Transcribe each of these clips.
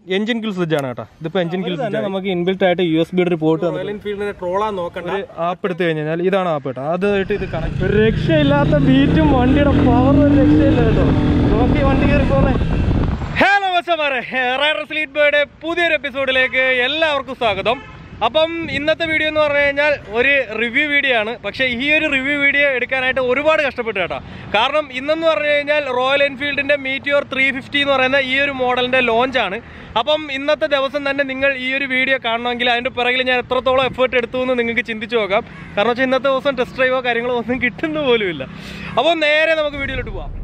Engine kill switch ആണ് കേട്ടോ ഇതിപ്പോ എഞ്ചിൻ കിൽ സ്വിച്ച് നമുക്ക് ഇൻബിൽറ്റ് ആയിട്ട് യു എസ് ബിയുടെ ഒരു പോർട്ട് റോയൽ എൻഫീൽഡിനെ ട്രോളാൻ നോക്കണ്ട ഒരു ആപ്പ് എടുത്തു കഴിഞ്ഞാൽ ഇതാണ് ആപ്പ് കേട്ടോ അതായിട്ട് ഇത് കണക്ട് ഒരു രക്ഷയില്ലാത്ത ബീറ്റും വണ്ടിയുടെ പവർ ഒരു രക്ഷയില്ല കേട്ടോ നോക്കി വണ്ടി കയറി പോന്നെ ഹലോ മച്ചമാരെ റൈഡർ സ്ലീറ്റ് ബേയുടെ പുതിയൊരു എപ്പിസോഡിലേക്ക് എല്ലാവർക്കും സ്വാഗതം അപ്പം ഇന്നത്തെ വീഡിയോ എന്ന് പറഞ്ഞു കഴിഞ്ഞാൽ ഒരു റിവ്യൂ വീഡിയോ ആണ് പക്ഷേ ഈ ഒരു റിവ്യൂ വീഡിയോ എടുക്കാനായിട്ട് ഒരുപാട് കഷ്ടപ്പെട്ടു കേട്ടോ കാരണം ഇന്നെന്ന് പറഞ്ഞു കഴിഞ്ഞാൽ റോയൽ എൻഫീൽഡിൻ്റെ മീറ്റിയോർ ത്രീ ഫിഫ്റ്റി എന്ന് പറയുന്ന ഈ ഒരു മോഡലിൻ്റെ ലോഞ്ചാണ് അപ്പം ഇന്നത്തെ ദിവസം തന്നെ നിങ്ങൾ ഈ ഒരു വീഡിയോ കാണണമെങ്കിൽ അതിൻ്റെ പിറകിൽ ഞാൻ എത്രത്തോളം എഫേർട്ട് എടുത്തു എന്ന് നിങ്ങൾക്ക് ചിന്തിച്ച് നോക്കാം കാരണം വെച്ചാൽ ഇന്നത്തെ ദിവസം ടെസ്റ്റ് ഡ്രൈവോ കാര്യങ്ങളോ ഒന്നും കിട്ടുന്ന പോലുമില്ല അപ്പോൾ നേരെ നമുക്ക് വീഡിയോയിലോട്ട് പോവാം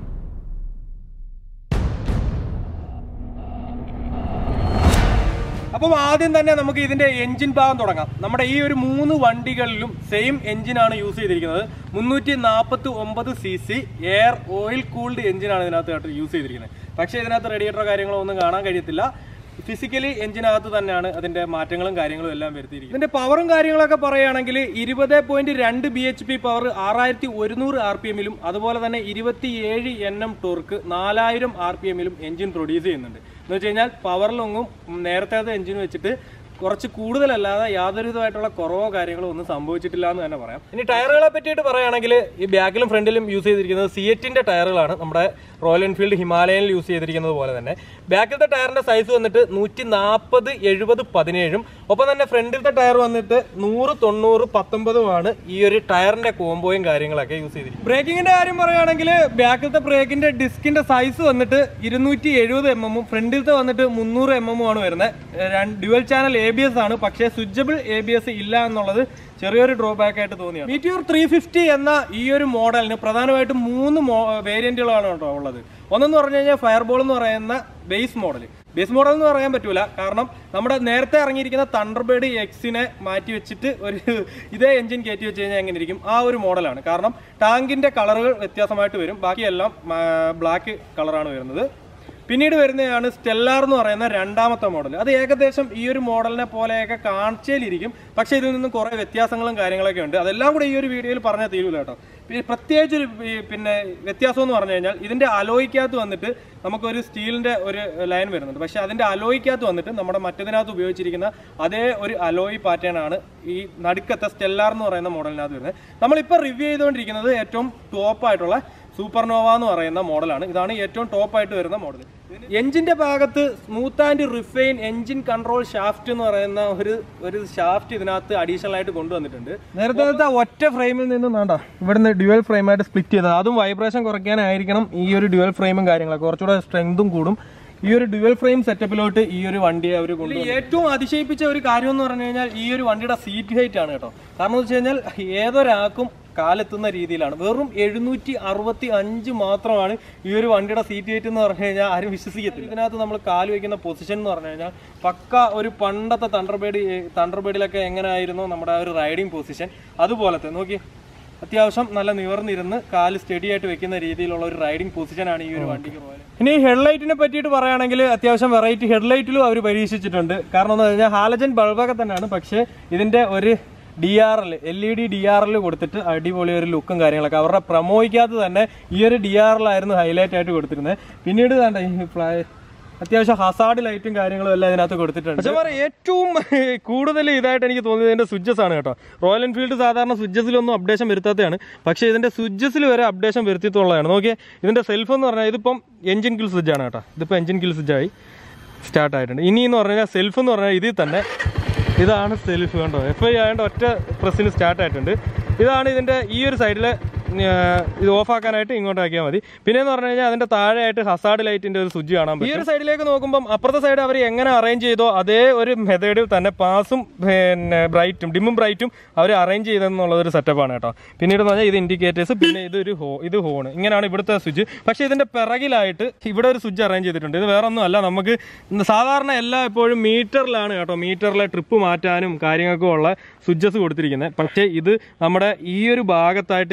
അപ്പം ആദ്യം തന്നെ നമുക്ക് ഇതിന്റെ എഞ്ചിൻ ഭാഗം തുടങ്ങാം നമ്മുടെ ഈ ഒരു മൂന്ന് വണ്ടികളിലും സെയിം എഞ്ചിനാണ് യൂസ് ചെയ്തിരിക്കുന്നത് മുന്നൂറ്റി നാൽപ്പത്തി ഒമ്പത് C C air oil cooled എഞ്ചിനാണ് ഇതിനകത്ത് യൂസ് ചെയ്തിരിക്കുന്നത് പക്ഷേ ഇതിനകത്ത് റേഡിയേറ്ററോ കാര്യങ്ങളോ ഒന്നും കാണാൻ കഴിയത്തില്ല ഫിസിക്കലി എഞ്ചിനകത്ത് തന്നെയാണ് അതിന്റെ മാറ്റങ്ങളും കാര്യങ്ങളും എല്ലാം വരുത്തിയിരിക്കുന്നത് ഇതിന്റെ പവറും കാര്യങ്ങളൊക്കെ പറയുകയാണെങ്കിൽ ഇരുപത് പോയിന്റ് രണ്ട് ബി എച്ച് പി പവർ ആറായിരത്തി ഒരുന്നൂറ് ആർ പി എമ്മിലും അതുപോലെ തന്നെ ഇരുപത്തിയേഴ് എൻ എം ടോർക്ക് നാലായിരം ആർ പി എമ്മിലും എഞ്ചിൻ പ്രൊഡ്യൂസ് ചെയ്യുന്നുണ്ട് എന്ന് വെച്ച് കഴിഞ്ഞാൽ പവറിലൊന്നും നേരത്തെ എഞ്ചിൻ വെച്ചിട്ട് കുറച്ച് കൂടുതലല്ലാതെ യാതൊരു വിധമായിട്ടുള്ള കുറവോ കാര്യങ്ങളോ ഒന്നും സംഭവിച്ചിട്ടില്ല എന്ന് തന്നെ പറയാം ഇനി ടയറുകളെ പറ്റിയിട്ട് പറയുകയാണെങ്കിൽ ഈ ബാക്കിലും ഫ്രണ്ടിലും യൂസ് ചെയ്തിരിക്കുന്നത് സിയറ്റിന്റെ ടയറുകളാണ് നമ്മുടെ റോയൽ എൻഫീൽഡ് ഹിമാലയനിൽ യൂസ് ചെയ്തിരിക്കുന്നത് പോലെ തന്നെ ബാക്കിലത്തെ ടയറിന്റെ സൈസ് വന്നിട്ട് നൂറ്റി നാൽപ്പത് എഴുപത് പതിനേഴും ഒപ്പം തന്നെ ഫ്രണ്ടിലത്തെ ടയർ വന്നിട്ട് നൂറ് തൊണ്ണൂറ് പത്തൊമ്പതുമാണ് ഈ ഒരു ടയറിന്റെ കോംബോയും കാര്യങ്ങളൊക്കെ യൂസ് ചെയ്തിരിക്കുന്നത് ബ്രേക്കിങ്ങിന്റെ കാര്യം പറയുകയാണെങ്കിൽ ബാക്കിലത്തെ ബ്രേക്കിന്റെ ഡിസ്കിന്റെ സൈസ് വന്നിട്ട് ഇരുന്നൂറ്റി എഴുപത് എം എമ്മും ഫ്രണ്ടിലത്തെ വന്നിട്ട് മുന്നൂറ് എം എമ്മും ആണ് വരുന്നത് dual channel A B S ആണ് പക്ഷേ സ്വിച്ചബിൾ എ ബി എസ് ഇല്ല എന്നുള്ളത് ചെറിയൊരു ഡ്രോബാക്ക് ആയിട്ട് തോന്നിയാണ് മീറ്റിയോർ ത്രീ ഫിഫ്റ്റി എന്ന ഈ ഒരു മോഡലിന് പ്രധാനമായിട്ടും മൂന്ന് വേരിയന്റുകളാണ് കേട്ടോ ഉള്ളത് ഒന്നെന്ന് പറഞ്ഞു കഴിഞ്ഞാൽ ഫയർബോൾ എന്ന് പറയുന്ന ബേസ് മോഡൽ ബേസ് മോഡൽ എന്ന് പറയാൻ പറ്റൂല കാരണം നമ്മുടെ നേരത്തെ ഇറങ്ങിയിരിക്കുന്ന തണ്ടർബേഡ് എക്സിനെ മാറ്റി വെച്ചിട്ട് ഒരു ഇതേ എഞ്ചിൻ കയറ്റി വെച്ച് കഴിഞ്ഞാൽ എങ്ങനെ ഇരിക്കും ആ ഒരു മോഡലാണ് കാരണം ടാങ്കിന്റെ കളറുകൾ വ്യത്യാസമായിട്ട് വരും ബാക്കിയെല്ലാം ബ്ലാക്ക് കളറാണ് വരുന്നത് പിന്നീട് വരുന്നതാണ് സ്റ്റെല്ലാർ എന്ന് പറയുന്ന രണ്ടാമത്തെ മോഡൽ അത് ഏകദേശം ഈ ഒരു മോഡലിനെ പോലെയൊക്കെ കാഴ്ചയിലിരിക്കും പക്ഷേ ഇതിൽ നിന്നും കുറേ വ്യത്യാസങ്ങളും കാര്യങ്ങളൊക്കെ ഉണ്ട് അതെല്ലാം കൂടെ ഈ ഒരു വീഡിയോയിൽ പറഞ്ഞാൽ തീരൂല കേട്ടോ പിന്നെ പ്രത്യേകിച്ച് ഒരു ഈ പിന്നെ വ്യത്യാസം എന്ന് പറഞ്ഞു കഴിഞ്ഞാൽ ഇതിന്റെ അലോയ്ക്കകത്ത് വന്നിട്ട് നമുക്കൊരു സ്റ്റീലിന്റെ ഒരു ലൈൻ വരുന്നുണ്ട് പക്ഷേ അതിന്റെ അലോയ്ക്കകത്ത് വന്നിട്ട് നമ്മുടെ മറ്റതിനകത്ത് ഉപയോഗിച്ചിരിക്കുന്ന അതേ ഒരു അലോയ് പാറ്റേൺ ആണ് ഈ നടുക്കത്തെ സ്റ്റെല്ലാർ എന്ന് പറയുന്ന മോഡലിനകത്ത് വരുന്നത് നമ്മളിപ്പോൾ റിവ്യൂ ചെയ്തുകൊണ്ടിരിക്കുന്നത് ഏറ്റവും ടോപ്പായിട്ടുള്ള സൂപ്പർനോവ എന്ന് പറയുന്ന മോഡലാണ് ഇതാണ് ഏറ്റവും ടോപ്പ് ആയിട്ട് വരുന്ന മോഡൽ എഞ്ചിന്റെ ഭാഗത്ത് smooth and refine engine control shaft എന്ന് പറയുന്ന ഒരു ഒരു ഷാഫ്റ്റ് ഇതിനകത്ത് അഡീഷണൽ ആയിട്ട് കൊണ്ടുവന്നിട്ടുണ്ട് നേരത്തെ ഒറ്റ ഫ്രെയിമിൽ നിന്ന് വേണ്ട ഇവിടുന്ന് ഡ്യുവൽ ഫ്രെയിമായിട്ട് സ്പ്ലിറ്റ് ചെയ്തത് അതും വൈബ്രേഷൻ കുറയ്ക്കാനായിരിക്കണം ഈ ഒരു ഡ്യുവൽ ഫ്രെയിമും കാര്യങ്ങളൊക്കെ കുറച്ചുകൂടെ സ്ട്രെങ്തും കൂടും ഈ ഒരു ഡ്യുവൽ ഫ്രെയിം സെറ്റപ്പിലോട്ട് ഈ ഒരു വണ്ടിയെ അവർ കൊണ്ടുപോയി ഏറ്റവും അതിശയിപ്പിച്ച ഒരു കാര്യം എന്ന് പറഞ്ഞു കഴിഞ്ഞാൽ ഈ ഒരു വണ്ടിയുടെ സീറ്റ് ഹൈറ്റ് ആണ് കേട്ടോ കാരണം എന്ന് വെച്ച് കഴിഞ്ഞാൽ ഏതൊരാൾക്കും കാലെത്തുന്ന രീതിയിലാണ് വെറും എഴുന്നൂറ്റി അറുപത്തി അഞ്ച് മാത്രമാണ് ഈ ഒരു വണ്ടിയുടെ സീറ്റ് ഹൈറ്റ് എന്ന് പറഞ്ഞു കഴിഞ്ഞാൽ ആരും വിശ്വസിക്കത്തില്ല ഇതിനകത്ത് നമ്മൾ കാല് വയ്ക്കുന്ന പൊസിഷൻ എന്ന് പറഞ്ഞു കഴിഞ്ഞാൽ പക്ക ഒരു പണ്ടത്തെ തണ്ടർബേഡ് തണ്ടർബേഡിലൊക്കെ എങ്ങനെയായിരുന്നു നമ്മുടെ ആ ഒരു റൈഡിങ് പൊസിഷൻ അതുപോലത്തെ നോക്കി അത്യാവശ്യം നല്ല നിവർന്നിരുന്ന് കാല് സ്റ്റഡി ആയിട്ട് വെക്കുന്ന രീതിയിലുള്ള ഒരു റൈഡിംഗ് പൊസിഷനാണ് ഈ ഒരു വണ്ടിക്ക് പോയത് ഇനി ഹെഡ്ലൈറ്റിനെ പറ്റിയിട്ട് പറയുകയാണെങ്കിൽ അത്യാവശ്യം വെറൈറ്റി ഹെഡ്ലൈറ്റിലും അവർ പരീക്ഷിച്ചിട്ടുണ്ട് കാരണം എന്ന് പറഞ്ഞാൽ ഹാലജൻ ബൾബൊക്കെ തന്നെയാണ് പക്ഷേ ഇതിന്റെ ഒരു D R L L E D D R L കൊടുത്തിട്ട് അടിപൊളി ഒരു ലുക്കും കാര്യങ്ങളൊക്കെ അവരുടെ പ്രമോയ്ക്കകത്ത് തന്നെ ഈ ഒരു ഡി ആർ എൽ ആയിരുന്നു ഹൈലൈറ്റ് ആയിട്ട് കൊടുത്തിരുന്നത് പിന്നീട് വേണ്ട ഈ ഫ്ലൈ അത്യാവശ്യം ഹസാഡ് ലൈറ്റും കാര്യങ്ങളും എല്ലാം ഇതിനകത്ത് കൊടുത്തിട്ടുണ്ട് പക്ഷേ പറയാം ഏറ്റവും കൂടുതൽ ഇതായിട്ട് എനിക്ക് തോന്നിയത് ഇതിന്റെ സ്വിച്ചസ് ആണ് കേട്ടോ റോയൽ എൻഫീൽഡ് സാധാരണ സ്വിച്ചസിലൊന്നും അപ്ഡേഷൻ വരുത്താത്തതാണ് പക്ഷേ ഇതിന്റെ സ്വിച്ചസിൽ വരെ അപ്ഡേഷൻ വരുത്തിയിട്ടുള്ളതാണ് നോക്കിയേ ഇതിന്റെ സെൽഫ് എന്ന് പറഞ്ഞാൽ ഇതിപ്പം എഞ്ചിൻ കിൽ സ്വിച്ച് ആണ് കേട്ടോ ഇതിപ്പോൾ എഞ്ചിൻ കിൽ സ്വിച്ച് ആയി സ്റ്റാർട്ട് ആയിട്ടുണ്ട് ഇനി എന്ന് പറഞ്ഞാൽ സെൽഫ് എന്ന് പറഞ്ഞാൽ ഇതിൽ തന്നെ ഇതാണ് സെൽഫ് കണ്ടോ എഫ് ഐ ആയതുകൊണ്ട് ഒറ്റ പ്രസ്സിന് സ്റ്റാർട്ട് ആയിട്ടുണ്ട് ഇതാണ് ഇതിന്റെ ഈ ഒരു സൈഡിലെ ഇത് ഓഫ് ആക്കാനായിട്ട് ഇങ്ങോട്ട് ആക്കിയാൽ മതി പിന്നെ എന്ന് പറഞ്ഞു കഴിഞ്ഞാൽ അതിന്റെ താഴെയായിട്ട് ഹസാഡ് ലൈറ്റിന്റെ ഒരു സ്വിച്ച് കാണാൻ പറ്റും ഈ ഒരു സൈഡിലേക്ക് നോക്കുമ്പോൾ അപ്പുറത്തെ സൈഡ് അവർ എങ്ങനെ അറേഞ്ച് ചെയ്തോ അതേ ഒരു മെത്തേഡിൽ തന്നെ പാസും പിന്നെ ബ്രൈറ്റും ഡിമ്മും ബ്രൈറ്റും അവർ അറേഞ്ച് ചെയ്തെന്നുള്ള ഒരു സെറ്റപ്പാണ് കേട്ടോ പിന്നീട് എന്ന് പറഞ്ഞാൽ ഇത് ഇൻഡിക്കേറ്റേഴ്സ് പിന്നെ ഇതൊരു ഹോ ഇത് ഹോൺ ഇങ്ങനെയാണ് ഇവിടുത്തെ സ്വിച്ച് പക്ഷേ ഇതിന്റെ പിറകിലായിട്ട് ഇവിടെ ഒരു സ്വിച്ച് അറേഞ്ച് ചെയ്തിട്ടുണ്ട് ഇത് വേറെ ഒന്നും അല്ല നമുക്ക് സാധാരണ എല്ലാ എപ്പോഴും മീറ്ററിലാണ് കേട്ടോ മീറ്ററിലെ ട്രിപ്പ് മാറ്റാനും കാര്യങ്ങൾക്കും ഉള്ള സ്വിച്ചസ് കൊടുത്തിരിക്കുന്നത് പക്ഷേ ഇത് നമ്മുടെ ഈ ഒരു ഭാഗത്തായിട്ട് ഇതിന്റെ സ്വിച്ച്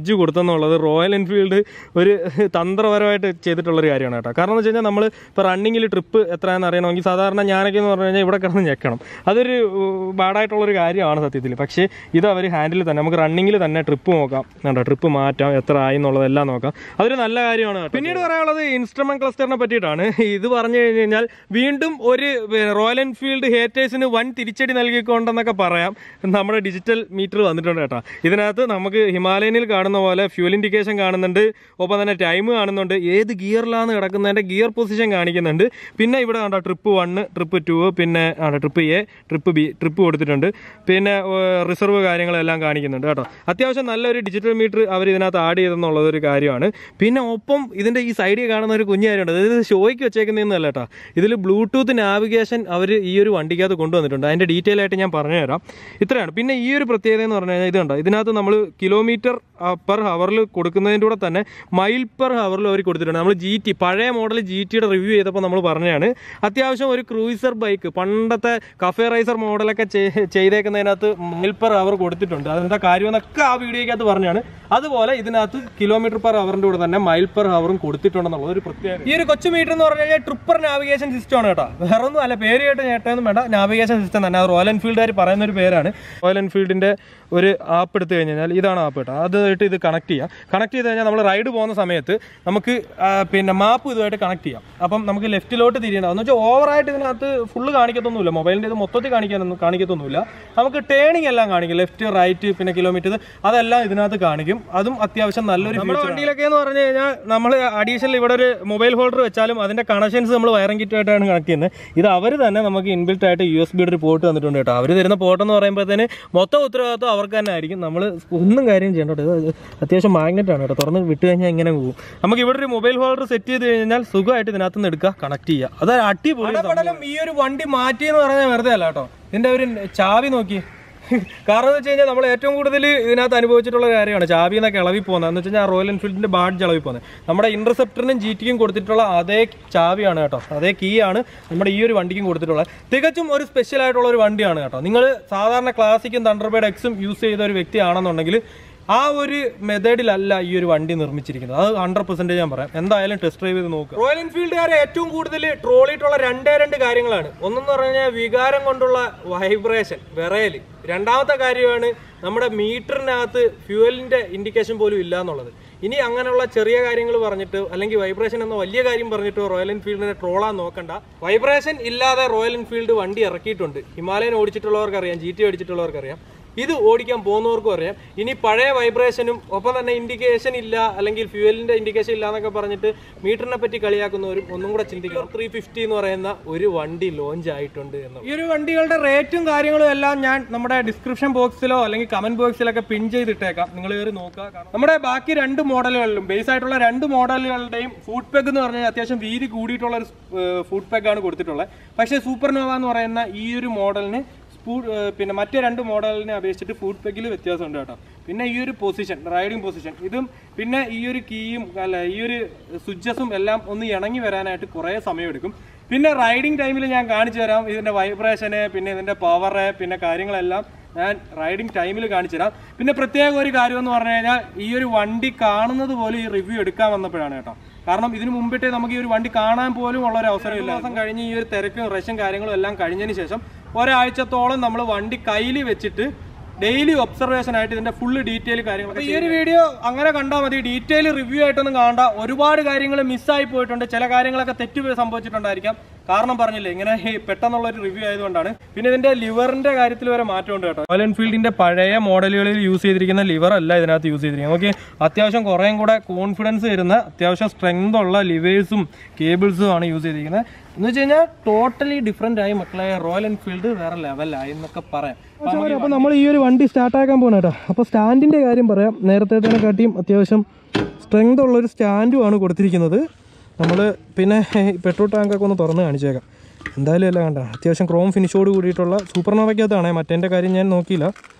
എഡ്ജ് കൊടുത്തെന്നുള്ളത് റോയൽ എൻഫീൽഡ് ഒരു തന്ത്രപരമായിട്ട് ചെയ്തിട്ടുള്ളൊരു കാര്യമാണ് കേട്ടോ കാരണം എന്ന് വെച്ച് കഴിഞ്ഞാൽ നമ്മൾ ഇപ്പോൾ റണ്ണിങ്ങിൽ ട്രിപ്പ് എത്രയാണെന്ന് അറിയണമെങ്കിൽ സാധാരണ ഞാനൊക്കെ എന്ന് പറഞ്ഞു കഴിഞ്ഞാൽ ഇവിടെ കിടന്ന് ഞെക്കണം അതൊരു ബാഡായിട്ടുള്ളൊരു കാര്യമാണ് സത്യത്തിൽ പക്ഷേ ഇത് അവർ ഹാൻഡിൽ തന്നെ നമുക്ക് റണ്ണിങ്ങിൽ തന്നെ ട്രിപ്പ് നോക്കാം കേട്ടോ ട്രിപ്പ് മാറ്റാം എത്ര ആയി എന്നുള്ളതെല്ലാം നോക്കാം അതൊരു നല്ല കാര്യമാണ് കേട്ടോ. പിന്നീട് പറയാനുള്ളത് ഇൻസ്ട്രുമെന്റ് ക്ലസ്റ്ററിനെ പറ്റിയിട്ടാണ് ഇത് പറഞ്ഞു കഴിഞ്ഞ് കഴിഞ്ഞാൽ വീണ്ടും ഒരു പിന്നെ റോയൽ എൻഫീൽഡ് ഹേറ്റേഴ്സിന് വൻ തിരിച്ചടി നൽകിക്കൊണ്ടെന്നൊക്കെ പറയാം നമ്മുടെ ഡിജിറ്റൽ മീറ്റർ വന്നിട്ടുണ്ട് കേട്ടോ ഇതിനകത്ത് നമുക്ക് ഹിമാലയനിൽ കാണുന്ന പോലെ ഫ്യൂൽ ഇൻഡിക്കേഷൻ കാണുന്നുണ്ട് ഒപ്പം തന്നെ ടൈം കാണുന്നുണ്ട് ഏത് ഗിയറിലാണ് കിടക്കുന്നതിന്റെ ഗിയർ പൊസിഷൻ കാണിക്കുന്നുണ്ട് പിന്നെ ഇവിടെ കണ്ടോ ട്രിപ്പ് വണ്ണ് ട്രിപ്പ് ടു പിന്നെ ആണ് trip A trip B trip കൊടുത്തിട്ടുണ്ട് പിന്നെ റിസർവ് കാര്യങ്ങളെല്ലാം കാണിക്കുന്നുണ്ട് കേട്ടോ അത്യാവശ്യം നല്ലൊരു ഡിജിറ്റൽ മീറ്റർ അവർ ഇതിനകത്ത് ആഡ് ചെയ്തെന്നുള്ളത് ഒരു കാര്യമാണ് പിന്നെ ഒപ്പം ഇതിന്റെ ഈ സൈഡിൽ കാണുന്ന ഒരു കുഞ്ഞു കാര്യമുണ്ട് അതായത് ഷോയ്ക്ക് വെച്ചേക്കുന്നതെന്നല്ല കേട്ടോ ഇതിൽ ബ്ലൂടൂത്ത് നാവിഗേഷൻ അവർ ഈ ഒരു വണ്ടിക്കകത്ത് കൊണ്ടുവന്നിട്ടുണ്ട് അതിന്റെ ഡീറ്റെയിൽ ആയിട്ട് ഞാൻ പറഞ്ഞുതരാം ഇത്രയാണ് പിന്നെ ഈ ഒരു പ്രത്യേകത എന്ന് പറഞ്ഞു കഴിഞ്ഞാൽ ഇത് കണ്ടോ ഇതിനകത്ത് നമ്മൾ കിലോമീറ്റർ പെർ ഹവറിൽ കൊടുക്കുന്നതിൻ്റെ കൂടെ തന്നെ മൈൽ പെർ ഹവറിൽ അവർ കൊടുത്തിട്ടുണ്ട് നമ്മൾ ജി ടി പഴയ മോഡൽ ജി ടിയുടെ റിവ്യൂ ചെയ്തപ്പോൾ നമ്മൾ പറഞ്ഞതാണ് അത്യാവശ്യം ഒരു ക്രൂയിസർ ബൈക്ക് പണ്ടത്തെ കഫേ റൈസർ മോഡലൊക്കെ ചെയ്- ചെയ്തേക്കുന്നതിനകത്ത് മൈൽ പെർ അവർ കൊടുത്തിട്ടുണ്ട് അതെന്താ കാര്യമെന്നൊക്കെ ആ വീഡിയോക്കകത്ത് പറഞ്ഞാണ് അതുപോലെ ഇതിനകത്ത് കിലോമീറ്റർ പെർ ഹവറിന്റെ കൂടെ തന്നെ മൈൽ പെർ ഹവറും കൊടുത്തിട്ടുണ്ടെന്നുള്ളത് ഒരു പ്രത്യേകത ഈ ഒരു കൊച്ചു മീറ്റർ എന്ന് പറഞ്ഞു കഴിഞ്ഞാൽ ട്രിപ്പർ നാവിഗേഷൻ സിസ്റ്റം ആണ് കേട്ടോ വേറെ ഒന്നും അല്ല പേര് കേട്ട് നേട്ടൊന്നും വേണ്ട നാവിഗേഷൻ സിസ്റ്റം തന്നെ അത് റോയൽ എൻഫീൽഡുകാർ പറയുന്ന ഒരു പേരാണ് റോയൽ എൻഫീൽഡിന്റെ ഒരു ആപ്പ് എടുത്തു കഴിഞ്ഞാൽ ഇതാണ് ആപ്പ് കേട്ടോ അതായിട്ട് ഇത് കണക്ട് ചെയ്യാം കണക്ട് ചെയ്ത് കഴിഞ്ഞാൽ നമ്മൾ റൈഡ് പോകുന്ന സമയത്ത് നമുക്ക് ആ, പിന്നെ മാപ്പ് ഇതുമായിട്ട് കണക്ട് ചെയ്യാം അപ്പം നമുക്ക് ലെഫ്റ്റിലോട്ട് തിരിയണ്ടാവും എന്ന് വെച്ചാൽ ഓവറായിട്ട് ഇതിനകത്ത് ഫുള്ള് കാണിക്കത്തൊന്നുമില്ല മൊബൈലിൻ്റെ ഇത് മൊത്തത്തിൽ കാണിക്കാനൊന്നും കാണിക്കത്തൊന്നുമില്ല നമുക്ക് ടേണിംഗ് എല്ലാം കാണിക്കും ലെഫ്റ്റ് റൈറ്റ് പിന്നെ കിലോമീറ്റർ അതെല്ലാം ഇതിനകത്ത് കാണിക്കും അതും അത്യാവശ്യം നല്ലൊരു നമ്മുടെ വണ്ടിയിലൊക്കെ എന്ന് പറഞ്ഞു കഴിഞ്ഞാൽ നമ്മൾ അഡീഷണൽ ഇവിടെ ഒരു മൊബൈൽ ഹോൾഡർ വെച്ചാലും അതിന്റെ കണക്ഷൻസ് നമ്മൾ വയറിംഗ് കിറ്റായിട്ടാണ് കണക്ട് ചെയ്യുന്നത് ഇത് അവർ തന്നെ നമുക്ക് ഇൻബിൽറ്റ് ആയിട്ട് യു എസ് ബിയുടെ ഒരു പോർട്ട് തന്നിട്ടുണ്ട് കേട്ടോ അവർ തരുന്ന പോർട്ട് എന്ന് പറയുമ്പോഴത്തേന് മൊത്തം ഉത്തരവാദിത്വം അവർക്ക് തന്നെ ആയിരിക്കും നമ്മൾ ഒന്നും കാര്യം ചെയ്യണ്ട കേട്ടോ ഇത് അത്യാവശ്യം മാഗ്നറ്റ് ആണ് കേട്ടോ തുറന്ന് വിട്ട് കഴിഞ്ഞാൽ ഇങ്ങനെ പോകും നമുക്ക് ഇവിടെ ഒരു മൊബൈൽ ഹോൾഡർ സെറ്റ് ചെയ്ത് കഴിഞ്ഞാൽ സുഖമായിട്ട് ഇതിനകത്ത് നിന്ന് എടുക്കുക കണക്ട് ചെയ്യുക അത് അടിപൊളി ഈ ഒരു വണ്ടി മാറ്റി എന്ന് പറഞ്ഞാൽ വെറുതെ അല്ല കേട്ടോ ഇതിന്റെ ഒരു ചാവി നോക്കി കാരണം എന്ന് വെച്ച് കഴിഞ്ഞാൽ നമ്മൾ ഏറ്റവും കൂടുതൽ ഇതിനകത്ത് അനുഭവിച്ചിട്ടുള്ള കാര്യമാണ് ചാവി എന്നൊക്കെ ഇളവി പോകുന്നത് എന്ന് വെച്ച് കഴിഞ്ഞാൽ റോയൽ എൻഫീൽഡിന്റെ ബാഡ്ജ് ഇളവി പോകുന്നത് നമ്മുടെ ഇന്റർസെപ്റ്ററിനും ജി ടിക്കും കൊടുത്തിട്ടുള്ള അതേ ചാവിയാണ് കേട്ടോ അതേ കീ ആണ് നമ്മുടെ ഈ ഒരു വണ്ടിക്കും കൊടുത്തിട്ടുള്ളത് തികച്ചും ഒരു സ്പെഷ്യൽ ആയിട്ടുള്ള ഒരു വണ്ടിയാണ് കേട്ടോ നിങ്ങൾ സാധാരണ ക്ലാസിക്കും തണ്ടർബേഡ് എക്സും യൂസ് ചെയ്ത ഒരു വ്യക്തിയാണെന്നുണ്ടെങ്കിൽ ആ ഒരു മെത്തേഡിലല്ല ഈ ഒരു വണ്ടി നിർമ്മിച്ചിരിക്കുന്നത് അത് ഹൺഡ്രഡ് പെർസെന്റേജ് ഞാൻ പറയാം എന്തായാലും ടെസ്റ്റ് ഡ്രൈവ് ചെയ്ത് നോക്കുക റോയൽ എൻഫീൽഡുകാരെ ഏറ്റവും കൂടുതൽ ട്രോളിയിട്ടുള്ള രണ്ടേ രണ്ട് കാര്യങ്ങളാണ് ഒന്നെന്ന് പറഞ്ഞു കഴിഞ്ഞാൽ വികാരം കൊണ്ടുള്ള വൈബ്രേഷൻ വിറയൽ രണ്ടാമത്തെ കാര്യമാണ് നമ്മുടെ മീറ്ററിനകത്ത് ഫ്യൂവലിന്റെ ഇൻഡിക്കേഷൻ പോലും ഇല്ല എന്നുള്ളത് ഇനി അങ്ങനെയുള്ള ചെറിയ കാര്യങ്ങൾ പറഞ്ഞിട്ട് അല്ലെങ്കിൽ വൈബ്രേഷൻ എന്ന വലിയ കാര്യം പറഞ്ഞിട്ട് റോയൽ എൻഫീൽഡിനെ ട്രോളാൻ നോക്കണ്ട വൈബ്രേഷൻ ഇല്ലാതെ റോയൽ എൻഫീൽഡ് വണ്ടി ഇറക്കിയിട്ടുണ്ട് ഹിമാലയൻ ഓടിച്ചിട്ടുള്ളവർക്കറിയാം ജി ടി ഓടിച്ചിട്ടുള്ളവർക്കറിയാം ഇത് ഓടിക്കാൻ പോകുന്നവർക്കും അറിയാം ഇനി പഴയ വൈബ്രേഷനും ഒപ്പം തന്നെ ഇൻഡിക്കേഷൻ ഇല്ല അല്ലെങ്കിൽ ഫ്യൂവലിന്റെ ഇൻഡിക്കേഷൻ ഇല്ല എന്നൊക്കെ പറഞ്ഞിട്ട് മീറ്ററിനെ പറ്റി കളിയാക്കുന്നവരും ഒന്നും കൂടെ ചിന്തിക്കണം ത്രീ ഫിഫ്റ്റി എന്ന് പറയുന്ന ഒരു വണ്ടി ലോഞ്ച് ആയിട്ടുണ്ട് എന്ന് ഈ ഒരു വണ്ടികളുടെ റേറ്റും കാര്യങ്ങളും എല്ലാം ഞാൻ നമ്മുടെ ഡിസ്ക്രിപ്ഷൻ ബോക്സിലോ അല്ലെങ്കിൽ കമന്റ് ബോക്സിലൊക്കെ പിൻ ചെയ്തിട്ടേക്കാം നിങ്ങൾ കയറി നോക്കുക കാരണം നമ്മുടെ ബാക്കി രണ്ട് മോഡലുകളിലും ബേസ് ആയിട്ടുള്ള രണ്ട് മോഡലുകളുടെയും ഫുഡ് പെഗ് എന്ന് പറഞ്ഞാൽ അത്യാവശ്യം വീതി കൂടിയിട്ടുള്ള ഒരു ഫുഡ് പെഗ് ആണ് കൊടുത്തിട്ടുള്ളത് പക്ഷേ സൂപ്പർ നോവ എന്ന് പറയുന്ന ഈ ഒരു മോഡലിന് ഫുഡ് പിന്നെ മറ്റേ രണ്ട് മോഡലിനെ അപേക്ഷിച്ചിട്ട് ഫുഡ് പെഗിൽ വ്യത്യാസമുണ്ട് കേട്ടോ പിന്നെ ഈ ഒരു പൊസിഷൻ റൈഡിങ് പൊസിഷൻ ഇതും പിന്നെ ഈ ഒരു കീയും അല്ല ഈ ഒരു സ്വിച്ചസും എല്ലാം ഒന്ന് ഇണങ്ങി വരാനായിട്ട് കുറേ സമയമെടുക്കും പിന്നെ റൈഡിങ് ടൈമിൽ ഞാൻ കാണിച്ചു തരാം ഇതിന്റെ വൈബ്രേഷന് പിന്നെ ഇതിന്റെ പവറ് പിന്നെ കാര്യങ്ങളെല്ലാം ഞാൻ റൈഡിങ് ടൈമിൽ കാണിച്ചു തരാം പിന്നെ പ്രത്യേക ഒരു കാര്യം എന്ന് പറഞ്ഞു കഴിഞ്ഞാൽ ഈ ഒരു വണ്ടി കാണുന്നത് പോലും ഈ റിവ്യൂ എടുക്കാൻ വന്നപ്പോഴാണ് കേട്ടോ കാരണം ഇതിനു മുമ്പിട്ടേ നമുക്ക് ഈ ഒരു വണ്ടി കാണാൻ പോലും ഉള്ള ഒരു അവസരമില്ല ദിവസം കഴിഞ്ഞ് ഈ ഒരു തിരക്കും റഷും കാര്യങ്ങളും എല്ലാം കഴിഞ്ഞതിന് ശേഷം ഒരാഴ്ചത്തോളം നമ്മൾ വണ്ടി കയ്യിൽ വെച്ചിട്ട് ഡെയിലി ഒബ്സർവേഷൻ ആയിട്ട് ഇതിന്റെ ഫുള്ള് ഡീറ്റെയിൽ കാര്യങ്ങൾ ഈ ഒരു വീഡിയോ അങ്ങനെ കണ്ടാൽ മതി ഡീറ്റെയിൽ റിവ്യൂ ആയിട്ടൊന്നും കാണണ്ട ഒരുപാട് കാര്യങ്ങൾ മിസ്സായി പോയിട്ടുണ്ട് ചില കാര്യങ്ങളൊക്കെ തെറ്റ് സംഭവിച്ചിട്ടുണ്ടായിരിക്കാം കാരണം പറഞ്ഞില്ലേ ഇങ്ങനെ ഈ പെട്ടെന്നുള്ള ഒരു റിവ്യൂ ആയതുകൊണ്ടാണ് പിന്നെ ഇതിന്റെ ലിവറിന്റെ കാര്യത്തിൽ വരെ മാറ്റമുണ്ട് കേട്ടോ റോയൽ എൻഫീൽഡിന്റെ പഴയ മോഡലുകളിൽ യൂസ് ചെയ്തിരിക്കുന്ന ലിവർ അല്ല ഇതിനകത്ത് യൂസ് ചെയ്തിരിക്കുന്നത് നമുക്ക് അത്യാവശ്യം കുറേയും കൂടെ കോൺഫിഡൻസ് തരുന്ന അത്യാവശ്യം സ്ട്രെങ്ത് ഉള്ള ലിവേഴ്സും കേബിൾസും ആണ് യൂസ് ചെയ്തിരിക്കുന്നത് എന്ന് വെച്ച് കഴിഞ്ഞാൽ ടോട്ടലി ഡിഫറെന്റ് ആയി മക്കളെ റോയൽ എൻഫീൽഡ് വേറെ ലെവലായി എന്നൊക്കെ പറയാം അപ്പോൾ നമ്മൾ ഈ ഒരു വണ്ടി സ്റ്റാർട്ടാക്കാൻ പോകണം കേട്ടോ അപ്പോൾ സ്റ്റാൻഡിന്റെ കാര്യം പറയാം നേരത്തെ തന്നെ കാട്ടിയും അത്യാവശ്യം സ്ട്രെങ്ത് ഉള്ള ഒരു സ്റ്റാൻഡുമാണ് കൊടുത്തിരിക്കുന്നത് നമ്മൾ പിന്നെ പെട്രോൾ ടാങ്കൊക്കെ ഒന്ന് തുറന്ന് കാണിച്ചേക്കാം എന്തായാലും എല്ലാം കണ്ട അത്യാവശ്യം ക്രോം ഫിനിഷോട് കൂടിയിട്ടുള്ള സൂപ്പർ നോവയ്ക്കകത്താണ് മറ്റേൻ്റെ കാര്യം ഞാൻ നോക്കിയില്ല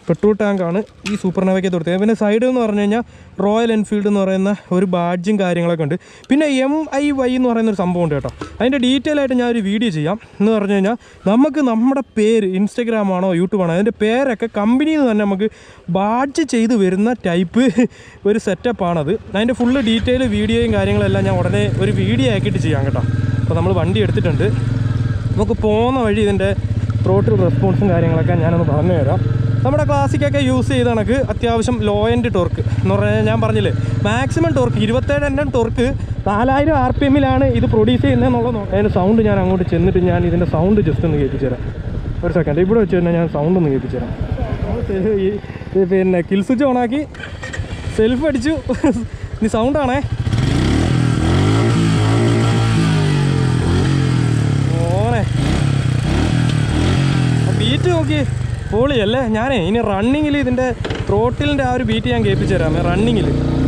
പെട്രോൾ ടാങ്കാണ് ഈ സൂപ്പർ നവയ്ക്ക് കൊടുത്തത് പിന്നെ സൈഡ് എന്ന് പറഞ്ഞു കഴിഞ്ഞാൽ റോയൽ എൻഫീൽഡ് എന്ന് പറയുന്ന ഒരു ബാഡ്ജും കാര്യങ്ങളൊക്കെ ഉണ്ട് പിന്നെ എം ഐ വൈ എന്ന് പറയുന്ന ഒരു സംഭവം ഉണ്ട് കേട്ടോ അതിൻ്റെ ഡീറ്റെയിൽ ആയിട്ട് ഞാൻ ഒരു വീഡിയോ ചെയ്യാം എന്ന് പറഞ്ഞു കഴിഞ്ഞാൽ നമുക്ക് നമ്മുടെ പേര് ഇൻസ്റ്റഗ്രാം ആണോ യൂട്യൂബ് ആണോ അതിൻ്റെ പേരൊക്കെ കമ്പനിയിൽ നിന്ന് തന്നെ നമുക്ക് ബാഡ്ജ് ചെയ്ത് വരുന്ന ടൈപ്പ് ഒരു സെറ്റപ്പാണത് അതിൻ്റെ ഫുള്ള് ഡീറ്റെയിൽ വീഡിയോയും കാര്യങ്ങളെല്ലാം ഞാൻ ഉടനെ ഒരു വീഡിയോ ആക്കിയിട്ട് ചെയ്യാം കേട്ടോ അപ്പോൾ നമ്മൾ വണ്ടി എടുത്തിട്ടുണ്ട് നമുക്ക് പോകുന്ന വഴി ഇതിൻ്റെ റോട്ടിൽ റെസ്പോൺസും കാര്യങ്ങളൊക്കെ ഞാനൊന്ന് പറഞ്ഞു തരാം നമ്മുടെ ക്ലാസിക്കൊക്കെ യൂസ് ചെയ്ത കണക്ക് അത്യാവശ്യം ലോ എൻഡ് ടോർക്ക് എന്ന് പറഞ്ഞാൽ ഞാൻ പറഞ്ഞില്ലേ മാക്സിമം ടോർക്ക് ഇരുപത്തേഴ് എണ്ണം ടോർക്ക് നാലായിരം ആർ പി എമ്മിലാണ് ഇത് പ്രൊഡ്യൂസ് ചെയ്യുന്നതെന്നുള്ളത് നോ- അതിൻ്റെ സൗണ്ട് ഞാൻ അങ്ങോട്ട് ചെന്നിട്ട് ഞാൻ ഇതിൻ്റെ സൗണ്ട് ജസ്റ്റ് ഒന്ന് കേൾപ്പിച്ചു തരാം ഒരു സെക്കൻഡ് ഇവിടെ വെച്ച് തന്നെ ഞാൻ സൗണ്ട് ഒന്ന് കേൾപ്പിച്ചു തരാം ഈ ഈ പിന്നെ കിൽ സ്വിച്ച് ഓണാക്കി സെൽഫ് അടിച്ചു ഇനി സൗണ്ടാണേ ഓനെ ബീറ്റ് നോക്കി പൊളിയല്ലേ ഞാനേ ഇനി റണ്ണിങ്ങിൽ ഇതിൻ്റെ ത്രോട്ടിലിൻ്റെ ആ ഒരു ബീറ്റ് ഞാൻ കേൾപ്പിച്ചു തരാമേ റണ്ണിങ്ങിൽ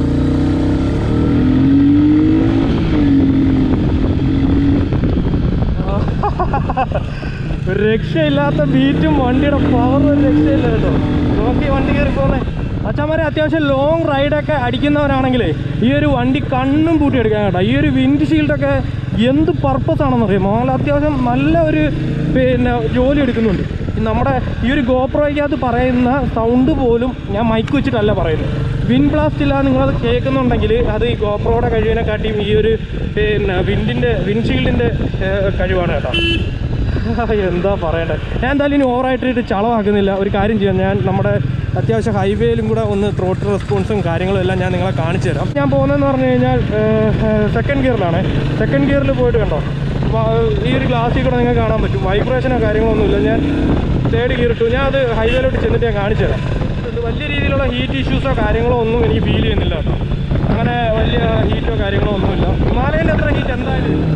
ഒരു രക്ഷയില്ലാത്ത ബീറ്റും വണ്ടിയുടെ പവർ ഒരു രക്ഷയില്ല കേട്ടോ നോക്കി വണ്ടി കയറി പോന്നെ അച്ഛന്മാരെ അത്യാവശ്യം ലോങ് റൈഡൊക്കെ അടിക്കുന്നവരാണെങ്കിലേ ഈ ഒരു വണ്ടി കണ്ണും പൂട്ടി എടുക്കാൻ കേട്ടോ ഈ ഒരു വിൻഡ് ഷീൽഡൊക്കെ എന്ത് പർപ്പസ് ആണെന്ന് അറിയാമോ നല്ല അത്യാവശ്യം നല്ല ഒരു പിന്നെ ജോലി എടുക്കുന്നുണ്ട് ഈ നമ്മുടെ ഈ ഒരു ഗോപ്രോയ്ക്കകത്ത് പറയുന്ന സൗണ്ട് പോലും ഞാൻ മൈക്ക് വെച്ചിട്ടല്ല പറയുന്നത് വിൻ ബ്ലാസ്റ്റ് ഇല്ല നിങ്ങളത് കേൾക്കുന്നുണ്ടെങ്കിൽ അത് ഈ ഗോപ്രോയുടെ കഴിവിനെക്കാട്ടിയും ഈ ഒരു പിന്നെ വിൻഡിൻ്റെ വിൻഷീൽഡിൻ്റെ കഴിവാണ് കേട്ടോ എന്താ പറയണ്ടേ ഞാൻ എന്തായാലും ഇനി ഓവറായിട്ട് ചളവാക്കുന്നില്ല ഒരു കാര്യം ചെയ്യാം ഞാൻ നമ്മുടെ അത്യാവശ്യം ഹൈവേയിലും കൂടെ ഒന്ന് ത്രോട്ട് റെസ്പോൺസും കാര്യങ്ങളും എല്ലാം ഞാൻ നിങ്ങളെ കാണിച്ചു തരാം ഞാൻ പോകുന്നതെന്ന് പറഞ്ഞു കഴിഞ്ഞാൽ സെക്കൻഡ് ഗിയറിലാണ് സെക്കൻഡ് ഗിയറിൽ പോയിട്ട് കണ്ടോ വ- ഈ ഒരു ഗ്ലാസ്സിൽ കൂടെ നിങ്ങൾക്ക് കാണാൻ പറ്റും വൈബ്രേഷനോ കാര്യങ്ങളൊന്നുമില്ല ഞാൻ തേർഡ് ഗിയർ ഇട്ടു ഞാൻ അത് ഹൈവേയിലോട്ട് ചെന്നിട്ട് ഞാൻ കാണിച്ചു തരാം ഇത് വലിയ രീതിയിലുള്ള ഹീറ്റ് ഇഷ്യൂസോ കാര്യങ്ങളോ ഒന്നും എനിക്ക് ഫീൽ ചെയ്യുന്നില്ല കേട്ടോ അങ്ങനെ വലിയ ഹീറ്റോ കാര്യങ്ങളോ ഒന്നുമില്ല ഹിമാലയൻ്റെ അത്ര ഹീറ്റ് എന്തായാലും ഇല്ല.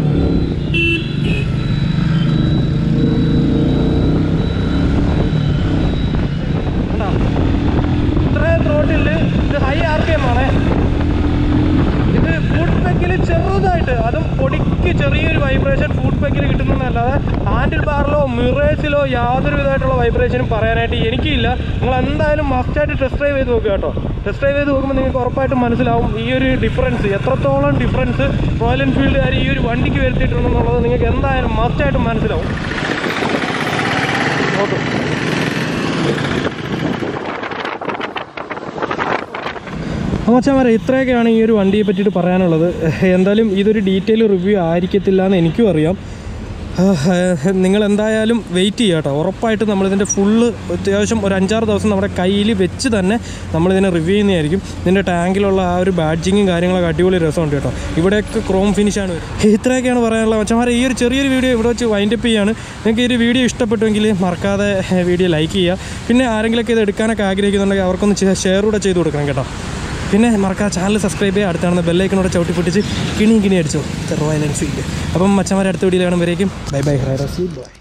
കണ്ടോ? ഇത്രയും റോട്ടിൽ ഇത് ഹൈ ആർ പി എം ആണ് ഇത് ഫുഡ് പെക്കിൽ ചെറുതായിട്ട് അതും പൊടിക്ക് ചെറിയൊരു വൈബ്രേഷൻ ഫുഡ് പെക്കിൽ കിട്ടുന്നതല്ലാതെ ഹാൻഡിൽ ബാറിലോ മിറേഴ്സിലോ യാതൊരു വിധമായിട്ടുള്ള വൈബ്രേഷനും പറയാനായിട്ട് എനിക്കില്ല നിങ്ങൾ എന്തായാലും മസ്റ്റായിട്ട് ടെസ്റ്റ് ഡ്രൈവ് ചെയ്ത് നോക്കുക കേട്ടോ ടെസ്റ്റ് ഡ്രൈവ് ചെയ്ത് നോക്കുമ്പോൾ നിങ്ങൾക്ക് ഉറപ്പായിട്ടും മനസ്സിലാവും ഈ ഒരു ഡിഫറൻസ് എത്രത്തോളം ഡിഫറൻസ് റോയൽ എൻഫീൽഡുകാർ ഈ ഒരു വണ്ടിക്ക് വരുത്തിയിട്ടുണ്ടെന്നുള്ളത് നിങ്ങൾക്ക് എന്തായാലും മസ്റ്റായിട്ടും മനസ്സിലാവും നോക്കും അമ്മച്ചമാരെ ഇത്രയൊക്കെയാണ് ഈ ഒരു വണ്ടിയെ പറ്റിയിട്ട് പറയാനുള്ളത് എന്തായാലും ഇതൊരു ഡീറ്റെയിൽ റിവ്യൂ ആയിരിക്കത്തില്ല എന്ന് എനിക്കും അറിയാം നിങ്ങൾ എന്തായാലും വെയിറ്റ് ചെയ്യുക കേട്ടോ ഉറപ്പായിട്ട് നമ്മളിതിൻ്റെ ഫുള്ള് അത്യാവശ്യം ഒരു അഞ്ചാറ് ദിവസം നമ്മുടെ കയ്യിൽ വെച്ച് തന്നെ നമ്മളിതിനെ റിവ്യൂ ചെയ്യുന്നതായിരിക്കും ഇതിൻ്റെ ടാങ്കിലുള്ള ആ ഒരു ബാഡ്ജിങ്ങും കാര്യങ്ങളൊക്കെ അടിപൊളി രസമുണ്ട് കേട്ടോ ഇവിടെയൊക്കെ ക്രോം ഫിനിഷാണ് ഇത്രയൊക്കെയാണ് പറയാനുള്ളത് മച്ചമാരെ ഈ ഒരു ചെറിയൊരു വീഡിയോ ഇവിടെ വെച്ച് വൈൻഡപ്പ് ചെയ്യാണ് നിങ്ങൾക്ക് ഈ ഒരു വീഡിയോ ഇഷ്ടപ്പെട്ടുവെങ്കിൽ മറക്കാതെ വീഡിയോ ലൈക്ക് ചെയ്യുക പിന്നെ ആരെങ്കിലുമൊക്കെ ഇത് എടുക്കാനൊക്കെ ആഗ്രഹിക്കുന്നുണ്ടെങ്കിൽ അവർക്കൊന്ന് ഷെയർ കൂടെ ചെയ്ത് കൊടുക്കണം കേട്ടോ പിന്നെ മറക്കാതെ ചാനൽ സബ്സ്ക്രൈബ് ചെയ്യുക അടുത്താണ് ബെല്ലൈക്കനോടെ ചവിട്ടി പൊട്ടിച്ച് കിണി കിണി അടിച്ചു റോയൽ എൻഫീൽഡ് അപ്പം മച്ചന്മാരെ അടുത്ത വീഡിയോ കാണുമ്പോഴേക്കും ബൈ ബൈ ഹൈറസി ബൈ